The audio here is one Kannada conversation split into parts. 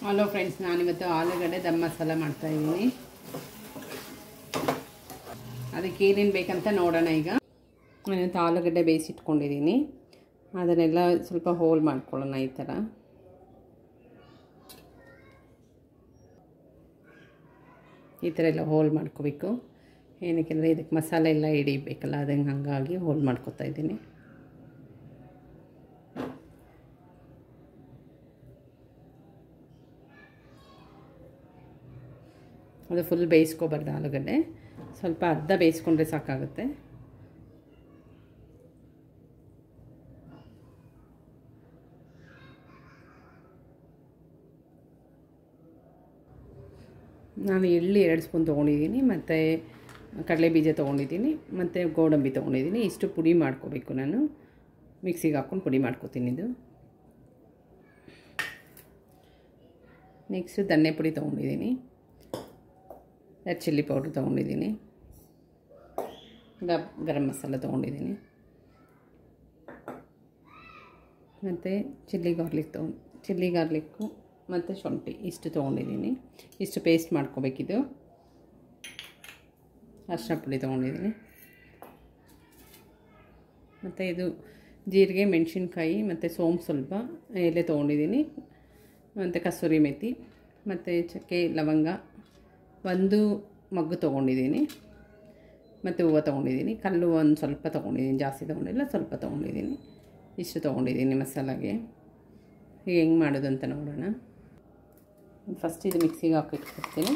ಹಲೋ ಫ್ರೆಂಡ್ಸ್ ನಾನಿವತ್ತು ಆಲೂಗಡ್ಡೆ ದಮ್ ಮಸಾಲ ಮಾಡ್ತಾಯಿದ್ದೀನಿ ಅದಕ್ಕೆ ಏನೇನು ಬೇಕಂತ ನೋಡೋಣ ಈಗ ನಾನಿವತ್ತು ಆಲೂಗಡ್ಡೆ ಬೇಯಿಸಿಟ್ಕೊಂಡಿದ್ದೀನಿ ಅದನ್ನೆಲ್ಲ ಸ್ವಲ್ಪ ಹೋಲ್ ಮಾಡ್ಕೊಳ್ಳೋಣ ಈ ಥರ ಈ ಥರ ಎಲ್ಲ ಹೋಲ್ ಮಾಡ್ಕೋಬೇಕು ಏನಕ್ಕೆಂದರೆ ಇದಕ್ಕೆ ಮಸಾಲೆ ಎಲ್ಲ ಹಿಡಿಬೇಕಲ್ಲ ಅದಂಗೆ ಹಾಗಾಗಿ ಹೋಲ್ ಮಾಡ್ಕೊತಾ ಇದ್ದೀನಿ ಅದು ಫುಲ್ ಬೇಯಿಸ್ಕೊಬಾರ್ದು ಆಲೂಗಡ್ಡೆ ಸ್ವಲ್ಪ ಅರ್ಧ ಬೇಯಿಸ್ಕೊಂಡ್ರೆ ಸಾಕಾಗುತ್ತೆ ನಾನು ಎಳ್ಳು ಎರಡು ಸ್ಪೂನ್ ತೊಗೊಂಡಿದ್ದೀನಿ ಮತ್ತು ಕಡಲೆ ಬೀಜ ತೊಗೊಂಡಿದ್ದೀನಿ ಮತ್ತು ಗೋಡಂಬಿ ತೊಗೊಂಡಿದ್ದೀನಿ ಇಷ್ಟು ಪುಡಿ ಮಾಡ್ಕೋಬೇಕು ನಾನು ಮಿಕ್ಸಿಗೆ ಹಾಕ್ಕೊಂಡು ಪುಡಿ ಮಾಡ್ಕೋತೀನಿ ಇದು ನೆಕ್ಸ್ಟು ಧನ್ಯ ಪುಡಿ ತೊಗೊಂಡಿದ್ದೀನಿ ರೆಡ್ ಚಿಲ್ಲಿ ಪೌಡ್ರ್ ತೊಗೊಂಡಿದ್ದೀನಿ ಗ ಗರಂ ಮಸಾಲ ತೊಗೊಂಡಿದ್ದೀನಿ ಮತ್ತು ಚಿಲ್ಲಿ ಗಾರ್ಲಿಕ್ ತೊಗೊಂಡು ಚಿಲ್ಲಿ ಗಾರ್ಲಿಕ್ಕು ಮತ್ತು ಶುಂಠಿ ಇಷ್ಟು ತೊಗೊಂಡಿದ್ದೀನಿ ಇಷ್ಟು ಪೇಸ್ಟ್ ಮಾಡ್ಕೋಬೇಕಿದು ಅರ್ಶಿನ ಪುಡಿ ತೊಗೊಂಡಿದ್ದೀನಿ ಮತ್ತು ಇದು ಜೀರಿಗೆ ಮೆಣಸಿನ್ಕಾಯಿ ಮತ್ತು ಸೋಂಪು ಸ್ವಲ್ಪ ಎಲೆ ತೊಗೊಂಡಿದ್ದೀನಿ ಮತ್ತು ಕಸೂರಿ ಮೆಥಿ ಮತ್ತು ಚಕ್ಕೆ ಲವಂಗ ಒಂದು ಮಗ್ಗು ತೊಗೊಂಡಿದ್ದೀನಿ ಮತ್ತು ಹೂವು ತೊಗೊಂಡಿದ್ದೀನಿ ಕಲ್ಲು ಒಂದು ಸ್ವಲ್ಪ ತೊಗೊಂಡಿದ್ದೀನಿ ಜಾಸ್ತಿ ತೊಗೊಂಡಿಲ್ಲ ಸ್ವಲ್ಪ ತೊಗೊಂಡಿದ್ದೀನಿ ಇಷ್ಟು ತೊಗೊಂಡಿದ್ದೀನಿ ಮಸಾಲಾಗೆ ಈಗ ಹೆಂಗೆ ಮಾಡೋದು ಅಂತ ನೋಡೋಣ ಫಸ್ಟ್ ಇದು ಮಿಕ್ಸಿಗೆ ಹಾಕಿಟ್ಬಿಡ್ತೀನಿ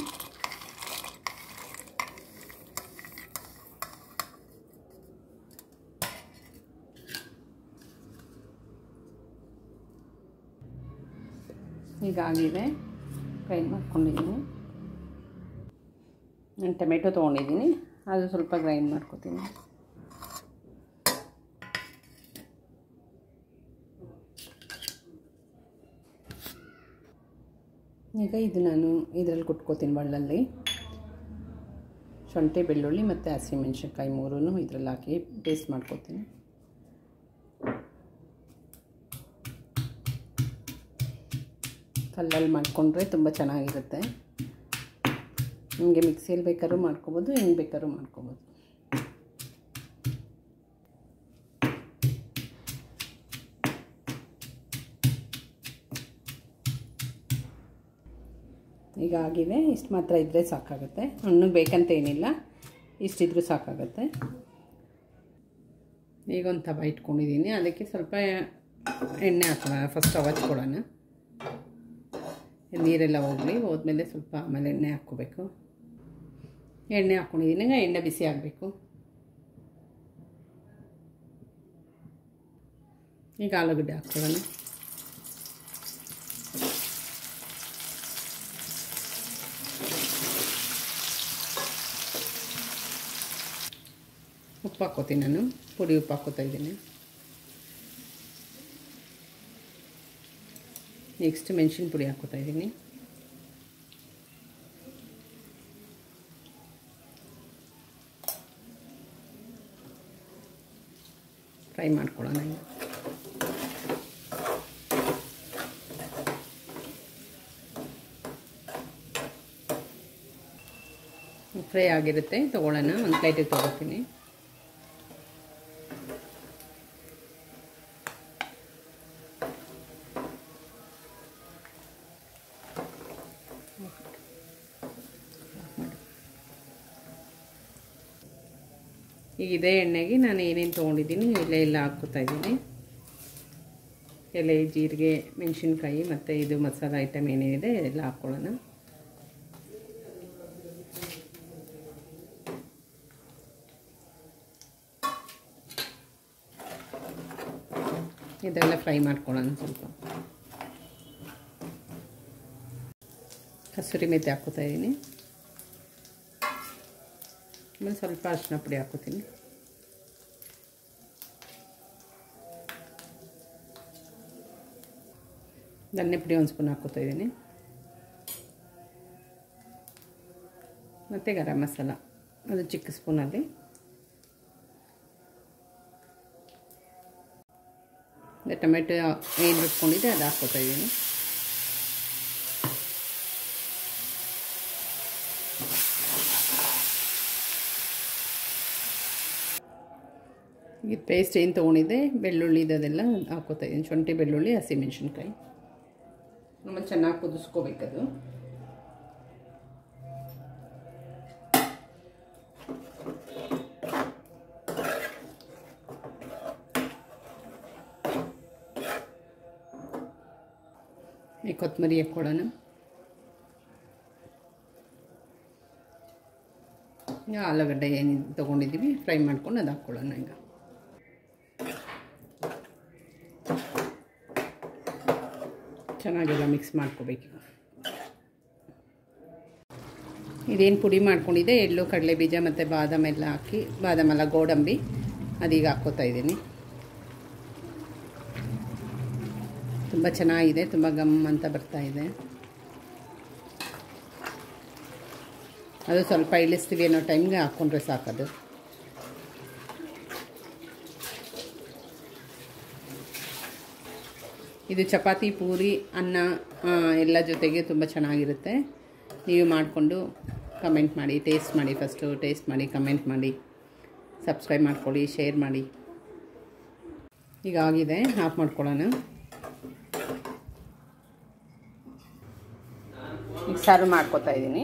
ಈಗಾಗಿದೆ ಗ್ರೈಂಡ್ ಮಾಡ್ಕೊಂಡಿದ್ದೀನಿ ನಾನು ಟೊಮೆಟೊ ತೊಗೊಂಡಿದ್ದೀನಿ ಅದು ಸ್ವಲ್ಪ ಗ್ರೈಂಡ್ ಮಾಡ್ಕೊತೀನಿ ಈಗ ಇದು ನಾನು ಇದರಲ್ಲಿ ಕುಟ್ಕೋತೀನಿ ಬಳ್ಳಲ್ಲಿ ಶುಂಠಿ ಬೆಳ್ಳುಳ್ಳಿ ಮತ್ತು ಹಸಿಮೆಣ್ಸಿನ್ಕಾಯಿ ಮೂರೂ ಇದರಲ್ಲಿ ಹಾಕಿ ಪೇಸ್ಟ್ ಮಾಡ್ಕೊತೀನಿ ಕಲ್ಲಲ್ಲಿ ಮಾಡಿಕೊಂಡ್ರೆ ತುಂಬ ಚೆನ್ನಾಗಿರುತ್ತೆ ನಿಮಗೆ ಮಿಕ್ಸಿಯಲ್ಲಿ ಬೇಕಾದ್ರೂ ಮಾಡ್ಕೊಬೋದು ಹೆಂಗೆ ಬೇಕಾದ್ರೂ ಮಾಡ್ಕೊಬೋದು ಈಗ ಆಗಿದೆ ಇಷ್ಟು ಮಾತ್ರ ಇದ್ದರೆ ಸಾಕಾಗುತ್ತೆ ಹಣ್ಣು ಬೇಕಂತ ಏನಿಲ್ಲ ಇಷ್ಟಿದ್ರೂ ಸಾಕಾಗುತ್ತೆ ಈಗ ಒಂದು ತವ ಇಟ್ಕೊಂಡಿದ್ದೀನಿ ಅದಕ್ಕೆ ಸ್ವಲ್ಪ ಎಣ್ಣೆ ಹಾಕೋಣ ಫಸ್ಟ್ ಅವಚ್ಕೊಳ್ಳೋಣ ನೀರೆಲ್ಲ ಹೋಗಲಿ ಹೋದ್ಮೇಲೆ ಸ್ವಲ್ಪ ಆಮೇಲೆ ಎಣ್ಣೆ ಹಾಕ್ಕೋಬೇಕು ಎಣ್ಣೆ ಹಾಕ್ಕೊಂಡಿದ್ದೀನಿ ಈಗ ಎಣ್ಣೆ ಬಿಸಿ ಆಗಬೇಕು ಈಗ ಆಲೂಗಡ್ಡೆ ಹಾಕ್ಕೊಳ್ಳೋಣ ಉಪ್ಪು ಹಾಕ್ಕೋತೀನಿ ನಾನು ಪುಡಿ ಉಪ್ಪು ಹಾಕ್ಕೋತಾ ಇದ್ದೀನಿ ನೆಕ್ಸ್ಟ್ ಮೆಣಸಿನ ಪುಡಿ ಹಾಕ್ಕೋತಾ ಇದ್ದೀನಿ ಫ್ರೈ ಮಾಡ್ಕೊಳ್ಳೋಣ ಈಗ ಫ್ರೈ ಆಗಿರುತ್ತೆ ತೊಗೊಳ್ಳೋಣ ಒಂದು ಪ್ಲೇಟಿಗೆ ತೊಗೋತೀನಿ ಈಗ ಇದೇ ಎಣ್ಣೆಗೆ ನಾನು ಏನೇನು ತೊಗೊಂಡಿದ್ದೀನಿ ಎಲೆ ಎಲ್ಲ ಹಾಕ್ಕೋತಾ ಇದ್ದೀನಿ ಎಲೆ ಜೀರಿಗೆ ಮೆಣಸಿನ್ಕಾಯಿ ಮತ್ತು ಇದು ಮಸಾಲ ಐಟಮ್ ಏನೇನಿದೆ ಎಲ್ಲ ಹಾಕ್ಕೊಳ್ಳೋಣ ಇದೆಲ್ಲ ಫ್ರೈ ಮಾಡ್ಕೊಳ್ಳೋಣ ಸ್ವಲ್ಪ ಕಸೂರಿ ಮೆಥಿ ಹಾಕ್ಕೋತಾ ಇದ್ದೀನಿ ಆಮೇಲೆ ಸ್ವಲ್ಪ ಅರಿಶಿನ ಪುಡಿ ಹಾಕೋತೀನಿ ಧನ್ಯ ಪುಡಿ ಒಂದು ಸ್ಪೂನ್ ಹಾಕೋತಾ ಇದ್ದೀನಿ ಮತ್ತು ಗರಂ ಮಸಾಲ ಅದು ಚಿಕ್ಕ ಸ್ಪೂನಲ್ಲಿ ಟೊಮೆಟೊ ಏನು ಬಿಟ್ಕೊಂಡಿದ್ದೆ ಅದು ಹಾಕ್ಕೋತಾ ಇದ್ದೀನಿ ಈ ಪೇಸ್ಟ್ ಏನು ತೊಗೊಂಡಿದ್ದೆ ಬೆಳ್ಳುಳ್ಳಿ ಇದೆಲ್ಲ ಹಾಕೋತಾ ಇದ್ದೀನಿ ಶುಂಠಿ ಬೆಳ್ಳುಳ್ಳಿ ಹಸಿಮೆಣ್ಸಿನ್ಕಾಯಿ ಆಮೇಲೆ ಚೆನ್ನಾಗಿ ಕುದಿಸ್ಕೋಬೇಕದು ಈ ಕೊತ್ತಂಬರಿ ಹಾಕ್ಕೊಡೋಣ ಆಲೂಗಡ್ಡೆ ಏನು ತೊಗೊಂಡಿದ್ದೀವಿ ಫ್ರೈ ಮಾಡ್ಕೊಂಡು ಅದು ಹಾಕ್ಕೊಳ್ಳೋಣ ಈಗ ಚೆನ್ನಾಗೆಲ್ಲ ಮಿಕ್ಸ್ ಮಾಡ್ಕೋಬೇಕು ಇದೇನು ಪುಡಿ ಮಾಡ್ಕೊಂಡಿದ್ದೆ ಎಳ್ಳು ಕಡಲೆ ಬೀಜ ಮತ್ತು ಬಾದಾಮ್ ಎಲ್ಲ ಹಾಕಿ ಬಾದಾಮ್ ಎಲ್ಲ ಗೋಡಂಬಿ ಅದೀಗ ಹಾಕ್ಕೋತಾ ಇದ್ದೀನಿ ತುಂಬ ಚೆನ್ನಾಗಿದೆ ತುಂಬ ಗಮ್ ಅಂತ ಬರ್ತಾ ಇದೆ ಅದು ಸ್ವಲ್ಪ ಇಳಿಸ್ತೀವಿ ಅನ್ನೋ ಟೈಮ್ಗೆ ಹಾಕ್ಕೊಂಡ್ರೆ ಸಾಕದು ಇದು ಚಪಾತಿ ಪೂರಿ ಅನ್ನ ಎಲ್ಲ ಜೊತೆಗೆ ತುಂಬ ಚೆನ್ನಾಗಿರುತ್ತೆ ನೀವು ಮಾಡಿಕೊಂಡು ಕಮೆಂಟ್ ಮಾಡಿ ಟೇಸ್ಟ್ ಮಾಡಿ ಫಸ್ಟು ಟೇಸ್ಟ್ ಮಾಡಿ ಕಮೆಂಟ್ ಮಾಡಿ ಸಬ್ಸ್ಕ್ರೈಬ್ ಮಾಡ್ಕೊಳ್ಳಿ ಶೇರ್ ಮಾಡಿ ಈಗ ಆಗಿದೆ ಆಫ್ ಮಾಡ್ಕೊಳ್ಳೋಣ ಈಗ ಸರ್ವ್ ಮಾಡ್ಕೊತಾ ಇದ್ದೀನಿ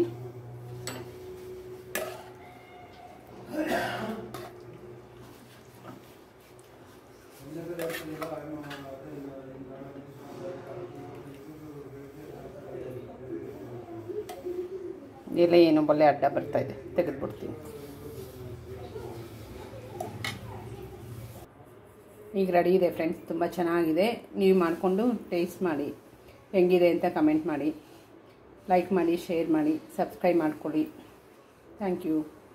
ಎಲ್ಲ ಏನು ಬಲ್ಲೆ ಅಡ್ಡ ಬರ್ತಾ ಇದೆ ತೆಗೆದುಬಿಡ್ತೀನಿ ಈಗ ರೆಡಿ ಇದೆ ಫ್ರೆಂಡ್ಸ್ ತುಂಬ ಚೆನ್ನಾಗಿದೆ ನೀವು ಮಾಡಿಕೊಂಡು ಟೇಸ್ಟ್ ಮಾಡಿ ಹೆಂಗಿದೆ ಅಂತ ಕಮೆಂಟ್ ಮಾಡಿ ಲೈಕ್ ಮಾಡಿ ಶೇರ್ ಮಾಡಿ ಸಬ್ಸ್ಕ್ರೈಬ್ ಮಾಡ್ಕೊಳ್ಳಿ ಥ್ಯಾಂಕ್ ಯು